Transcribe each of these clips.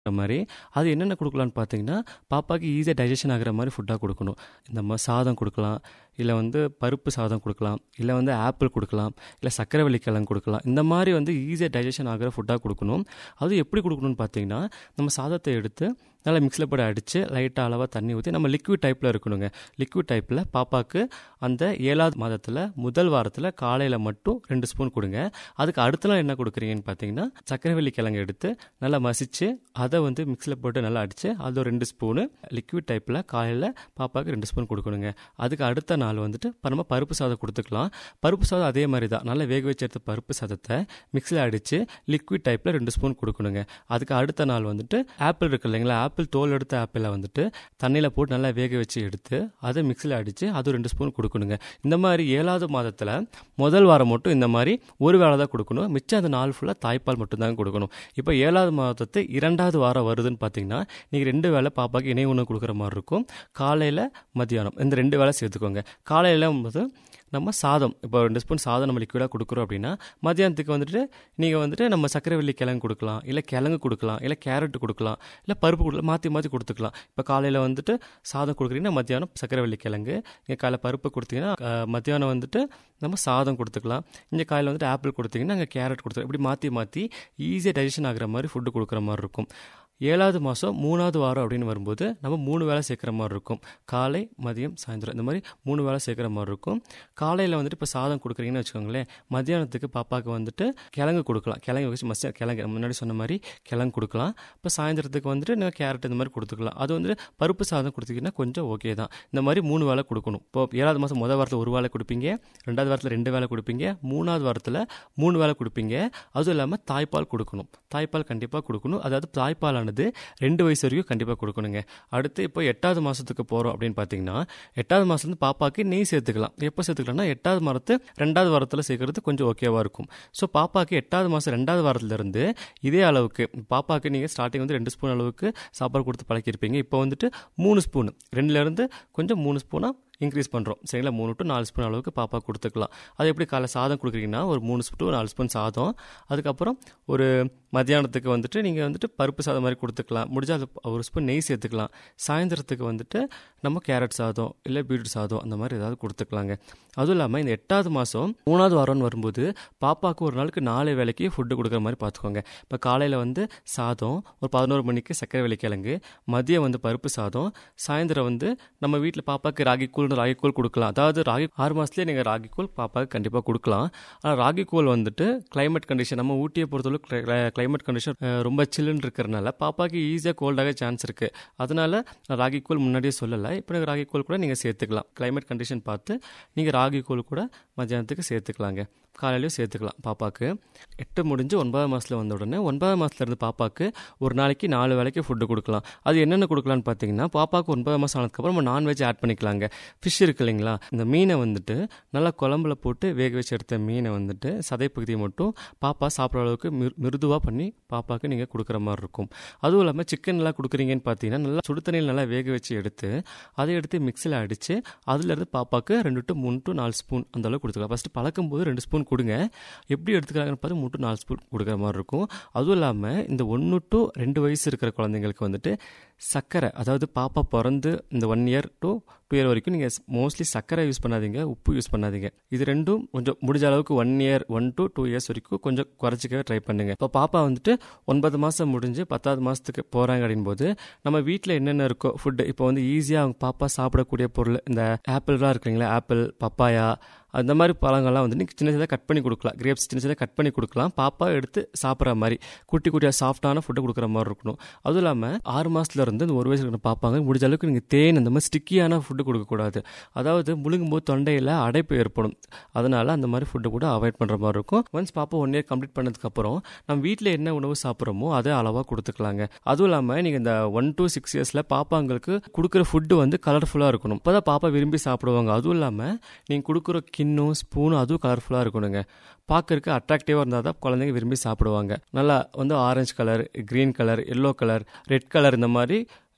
மாதிரி அது என்னென்ன கொடுக்கலான்னு பார்த்தீங்கன்னா பாப்பாக்கு ஈஸியாக டைஜஷன் ஆகிற மாதிரி ஃபுட்டாக கொடுக்கணும் இந்த மாதிரி சாதம் கொடுக்கலாம் இல்லை வந்து பருப்பு சாதம் கொடுக்கலாம் இல்லை வந்து ஆப்பிள் கொடுக்கலாம் இல்லை சக்கரவள்ளி கிழங்கு கொடுக்கலாம் இந்த மாதிரி வந்து ஈஸியாக டைஜஷன் ஆகிற ஃபுட்டாக கொடுக்கணும் அது எப்படி கொடுக்கணும்னு பார்த்தீங்கன்னா நம்ம சாதத்தை எடுத்து நல்லா மிக்ஸில் போட்டு அடித்து லைட்டாக அளவாக தண்ணி ஊற்றி நம்ம லிக்விட் டைப்பில் இருக்கணுங்க லிக்விட் டைப்பில் பாப்பாவுக்கு அந்த ஏழாவது மாதத்தில் முதல் வாரத்தில் காலையில் மட்டும் ரெண்டு ஸ்பூன் கொடுங்க அதுக்கு அடுத்த நாள் என்ன கொடுக்குறீங்கன்னு பார்த்தீங்கன்னா சக்கரவள்ளி கிழங்கு எடுத்து நல்லா மசித்து அதை வந்து மிக்ஸில் போட்டு நல்லா அடித்து அது ஒரு ரெண்டு ஸ்பூனு லிக்விட் டைப்பில் காலையில் பாப்பாவுக்கு ரெண்டு ஸ்பூன் கொடுக்கணுங்க அதுக்கு அடுத்த நாள் வந்துட்டு இப்போ நம்ம பருப்பு சாதம் கொடுத்துக்கலாம் பருப்பு சாதம் அதே மாதிரி தான் நல்லா வேக வச்சு எடுத்த பருப்பு சாதத்தை மிக்ஸில் அடித்து லிக்விட் டைப்பில் ரெண்டு ஸ்பூன் கொடுக்கணுங்க அதுக்கு அடுத்த நாள் வந்துட்டு ஆப்பிள் இருக்கு இல்லைங்களா ஆப்பிள் தோல் எடுத்த ஆப்பிளை வந்துட்டு தண்ணியில் போட்டு நல்லா வேக வச்சு எடுத்து அதை மிக்ஸில் அடித்து அது ரெண்டு ஸ்பூன் கொடுக்கணுங்க இந்த மாதிரி ஏழாவது மாதத்தில் முதல் வாரம் மட்டும் இந்த மாதிரி ஒரு வேளை தான் கொடுக்கணும் மிச்சம் அந்த நாள் ஃபுல்லாக தாய்ப்பால் மட்டும்தான் கொடுக்கணும் இப்போ ஏழாவது மாதத்து இரண்டாவது வாரம் வருதுன்னு பார்த்தீங்கன்னா நீங்கள் ரெண்டு வேளை பாப்பாக்கு இணை உணவு கொடுக்குற மாதிரி இருக்கும் காலையில் மத்தியானம் இந்த ரெண்டு வேளை சேர்த்துக்கோங்க காலையில் வந்து நம்ம சாதம் இப்போ ரெண்டு ஸ்பூன் சாதம் நம்ம லிக்விடாக கொடுக்குறோம் அப்படின்னா மத்தியானத்துக்கு வந்துட்டு நீங்கள் வந்துட்டு நம்ம சக்கரவள்ளி கிழங்கு கொடுக்கலாம் இல்லை கிழங்கு கொடுக்கலாம் இல்லை கேரட் கொடுக்கலாம் இல்லை பருப்பு கொடுக்கலாம் மாற்றி மாற்றி கொடுத்துக்கலாம் இப்போ காலையில் வந்துட்டு சாதம் கொடுக்குறீங்கன்னா மத்தியானம் சக்கரவள்ளி கிழங்கு இங்கே காலைல பருப்பு கொடுத்தீங்கன்னா அஹ், மத்தியானம் வந்துட்டு நம்ம சாதம் கொடுத்துக்கலாம் இங்கே காலையில் வந்துட்டு ஆப்பிள் கொடுத்தீங்கன்னா அங்கே கேரட் கொடுத்துக்கலாம் இப்படி மாற்றி மாற்றி ஈஸியாக டைஜஷன் ஆகிற மாதிரி ஃபுட்டு கொடுக்குற மாதிரி இருக்கும் ஏழாவது மாதம் மூணாவது வாரம் அப்படின்னு வரும்போது நம்ம மூணு வேளை சேர்க்குற மாதிரி இருக்கும் காலை மதியம் சாயந்தரம் இந்த மாதிரி மூணு வேளை சேர்க்குற மாதிரி இருக்கும் காலையில் வந்துட்டு இப்போ சாதம் கொடுக்குறீங்கன்னு வச்சுக்கோங்களேன் மத்தியானத்துக்கு பாப்பாவுக்கு வந்துட்டு கிழங்கு கொடுக்கலாம் கிழங்கு வச்சு மஸ்ட் கிழங்கு முன்னாடி சொன்ன மாதிரி கிழங்கு கொடுக்கலாம் இப்போ சாயந்தரத்துக்கு வந்துட்டு நீங்கள் கேரட் இந்த மாதிரி கொடுத்துக்கலாம் அது வந்து பருப்பு சாதம் கொடுத்தீங்கன்னா கொஞ்சம் ஓகே தான் இந்த மாதிரி மூணு வேளை கொடுக்கணும் இப்போ ஏழாவது மாதம் முதல் வாரத்தில் ஒரு வேளை கொடுப்பீங்க ரெண்டாவது வாரத்தில் ரெண்டு வேளை கொடுப்பீங்க மூணாவது வாரத்தில் மூணு வேளை கொடுப்பீங்க அதுவும் இல்லாமல் தாய்ப்பால் கொடுக்கணும் தாய்ப்பால் கண்டிப்பாக கொடுக்கணும் அதாவது தாய்ப்பாலானது ரெண்டு வயசு வரைக்கும் கண்டிப்பாக கொடுக்கணுங்க அடுத்து இப்போ எட்டாவது மாதத்துக்கு போகிறோம் அப்படின்னு பார்த்தீங்கன்னா எட்டாவது மாதத்துலேருந்து பாப்பாக்கு நெய் சேர்த்துக்கலாம் எப்போ சேர்த்துக்கலாம்னா எட்டாவது மாதத்து ரெண்டாவது வாரத்தில் சேர்க்கறது கொஞ்சம் ஓகேவாக இருக்கும் ஸோ பாப்பாக்கு எட்டாவது மாதம் ரெண்டாவது வாரத்துலேருந்து இதே அளவுக்கு பாப்பாக்கு நீங்கள் ஸ்டார்டிங் வந்து ரெண்டு ஸ்பூன் அளவுக்கு சாப்பாடு கொடுத்து பழக்கியிருப்பீங்க இப்போ வந்துட்டு மூணு ஸ்பூன் ரெண்டுலேருந்து கொஞ்சம் மூணு ஸ்பூனாக இன்க்ரீஸ் பண்ணுறோம் சரிங்களா மூணு டு நாலு ஸ்பூன் அளவுக்கு பாப்பா கொடுத்துக்கலாம் அது எப்படி காலை சாதம் கொடுக்குறீங்கன்னா ஒரு மூணு ஸ்பூன் டு நாலு ஸ்பூன் சாதம் அதுக்கப்புறம் ஒரு மத்தியானத்துக்கு வந்துட்டு நீங்கள் வந்துட்டு பருப்பு சாதம் மாதிரி கொடுத்துக்கலாம் முடிஞ்சால் அது ஒரு ஸ்பூன் நெய் சேர்த்துக்கலாம் சாயந்தரத்துக்கு வந்துட்டு நம்ம கேரட் சாதம் இல்லை பீட்ரூட் சாதம் அந்த மாதிரி ஏதாவது கொடுத்துக்கலாங்க அதுவும் இல்லாமல் இந்த எட்டாவது மாதம் மூணாவது வாரம்னு வரும்போது பாப்பாவுக்கு ஒரு நாளுக்கு நாலு வேலைக்கு ஃபுட்டு கொடுக்குற மாதிரி பார்த்துக்கோங்க இப்போ காலையில் வந்து சாதம் ஒரு பதினோரு மணிக்கு சக்கரை வெள்ளிக்கிழங்கு மதியம் வந்து பருப்பு சாதம் சாயந்தரம் வந்து நம்ம வீட்டில் பாப்பாவுக்கு ராகி கூழ் ராகி கூழ் கொடுக்கலாம் அதாவது ராகி ஆறு மாதத்துலேயே நீங்கள் ராகி கூழ் பாப்பாவுக்கு கண்டிப்பாக கொடுக்கலாம் ஆனால் ராகி கூழ் வந்துட்டு climate கண்டிஷன் நம்ம ஊட்டியை பொறுத்தளவு climate கண்டிஷன் ரொம்ப சில்லுன்னு இருக்கிறனால பாப்பாவுக்கு ஈஸியாக கோல்டாக சான்ஸ் இருக்குது அதனால நான் ராகி கூழ் முன்னாடியே சொல்லலை இப்போ எனக்கு ராகி கூழ் கூட நீங்கள் சேர்த்துக்கலாம் climate கண்டிஷன் பார்த்து நீங்கள் ராகி கூழ் கூட மத்தியானத்துக்கு சேர்த்துக்கலாங்க காலையிலையும் சேர்த்துக்கலாம் பாப்பாக்கு எட்டு முடிஞ்சு ஒன்பதாம் மாதத்தில் வந்த உடனே ஒன்பதாம் மாதத்துல இருந்து பாப்பாக்கு ஒரு நாளைக்கு நாலு வேளைக்கு ஃபுட்டு கொடுக்கலாம் அது என்னென்ன கொடுக்கலான்னு பார்த்தீங்கன்னா பாப்பாக்கு ஒன்பதாம் மாதம் ஆனதுக்கப்புறம் நம்ம நான்வெஜ் ஆட் பண்ணிக்கலாங்க ஃபிஷ் இருக்கு இல்லைங்களா இந்த மீனை வந்துட்டு நல்லா குழம்புல போட்டு வேக வச்சு எடுத்த மீனை வந்துட்டு சதைப்பகுதியை மட்டும் பாப்பா சாப்பிட்ற அளவுக்கு மிரு மிருதுவாக பண்ணி பாப்பாக்கு நீங்கள் கொடுக்குற மாதிரி இருக்கும் அதுவும் இல்லாமல் சிக்கன் எல்லாம் கொடுக்குறீங்கன்னு பார்த்தீங்கன்னா நல்லா சுடு தண்ணியில் நல்லா வேக வச்சு எடுத்து அதை எடுத்து மிக்சியில் அடித்து அதுலேருந்து பாப்பாக்கு ரெண்டு டு மூணு டு நாலு ஸ்பூன் அந்த அளவுக்கு கொடுத்துக்கலாம் ஃபஸ்ட்டு பழக்கும் போது ரெண்டு ஸ்பூன் கொடுங்க எப்படி எடுத்துக்கிறாங்கன்னு பார்த்து மூணு டு நாலு ஸ்பூன் கொடுக்குற மாதிரி இருக்கும் அதுவும் இல்லாமல் இந்த ஒன்று டு ரெண்டு வயசு இருக்கிற குழந்தைங்களுக்கு வந்துட்டு சர்க்கரை அதாவது பாப்பா பிறந்து இந்த one year to two year வரைக்கும் நீங்கள் மோஸ்ட்லி சர்க்கரை யூஸ் பண்ணாதீங்க உப்பு யூஸ் பண்ணாதீங்க இது ரெண்டும் கொஞ்சம் முடிஞ்ச அளவுக்கு one year one to two years வரைக்கும் கொஞ்சம் குறைச்சிக்கவே ட்ரை பண்ணுங்க இப்போ பாப்பா வந்துட்டு ஒன்பது மாதம் முடிஞ்சு பத்தாவது மாதத்துக்கு போகிறாங்க அப்படின் போது நம்ம வீட்டில் என்னென்ன இருக்கோ ஃபுட்டு இப்போ வந்து ஈஸியாக அவங்க பாப்பா சாப்பிடக்கூடிய பொருள் இந்த ஆப்பிள்லாம் இருக்குங்களா ஆப்பிள் பப்பாயா அந்த மாதிரி பழங்கள்லாம் வந்து நீங்கள் சின்ன சின்னதாக கட் பண்ணி கொடுக்கலாம் கிரேப்ஸ் சின்ன சின்னதாக கட் பண்ணி கொடுக்கலாம் பாப்பா எடுத்து சாப்பிட்ற மாதிரி குட்டி குட்டியாக சாஃப்டான ஃபுட்டை கொடுக்குற மாதிரி இருக்கணும் அதுவும் இல்லாமல் ஆறு மாதத்துல இருந்து இந்த ஒரு வயசு இருக்கிற பாப்பாங்க முடிஞ்ச அளவுக்கு நீங்கள் தேன் அந்த மாதிரி ஸ்டிக்கியான ஃபுட்டு கொடுக்கக்கூடாது அதாவது முழுங்கும்போது தொண்டையில் அடைப்பு ஏற்படும் அதனால் அந்த மாதிரி ஃபுட்டு கூட அவாய்ட் பண்ணுற மாதிரி இருக்கும் ஒன்ஸ் பாப்பா ஒன் இயர் கம்ப்ளீட் பண்ணதுக்கப்புறம் நம்ம வீட்டில் என்ன உணவு சாப்பிட்றோமோ அதை அளவாக கொடுத்துக்கலாங்க அதுவும் இல்லாமல் நீங்கள் இந்த ஒன் டு சிக்ஸ் இயர்ஸில் பாப்பாங்களுக்கு கொடுக்குற ஃபுட்டு வந்து கலர்ஃபுல்லாக இருக்கணும் அப்போ தான் பாப்பா விரும்பி சாப்பிடுவாங்க அதுவும் இல்லாமல் நீங்கள் கொடுக்குற கிண்ணும் ஸ்பூனும் அதுவும் கலர்ஃபுல்லாக இருக்கணுங்க பார்க்கறதுக்கு அட்ராக்டிவாக இருந்தால் தான் குழந்தைங்க விரும்பி சாப்பிடுவாங்க நல்லா வந்து orange colour green colour yellow colour red colour இந்த மாதிரி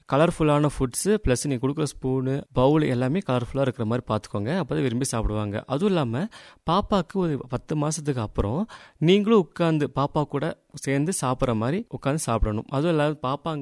கலர்ஃபுல்லான ஃபுட்ஸு ப்ளஸ் நீங்கள் கொடுக்குற ஸ்பூனு பவுல் எல்லாமே கலர்ஃபுல்லாக இருக்கிற மாதிரி பார்த்துக்கோங்க அப்போ தான் விரும்பி சாப்பிடுவாங்க அதுவும் இல்லாமல் பாப்பாவுக்கு ஒரு பத்து மாதத்துக்கு அப்புறம் நீங்களும் உட்காந்து பாப்பா கூட சேர்ந்து சாப்பிட்ற மாதிரி உட்காந்து சாப்பிடணும் அதுவும் இல்லாத பாப்பா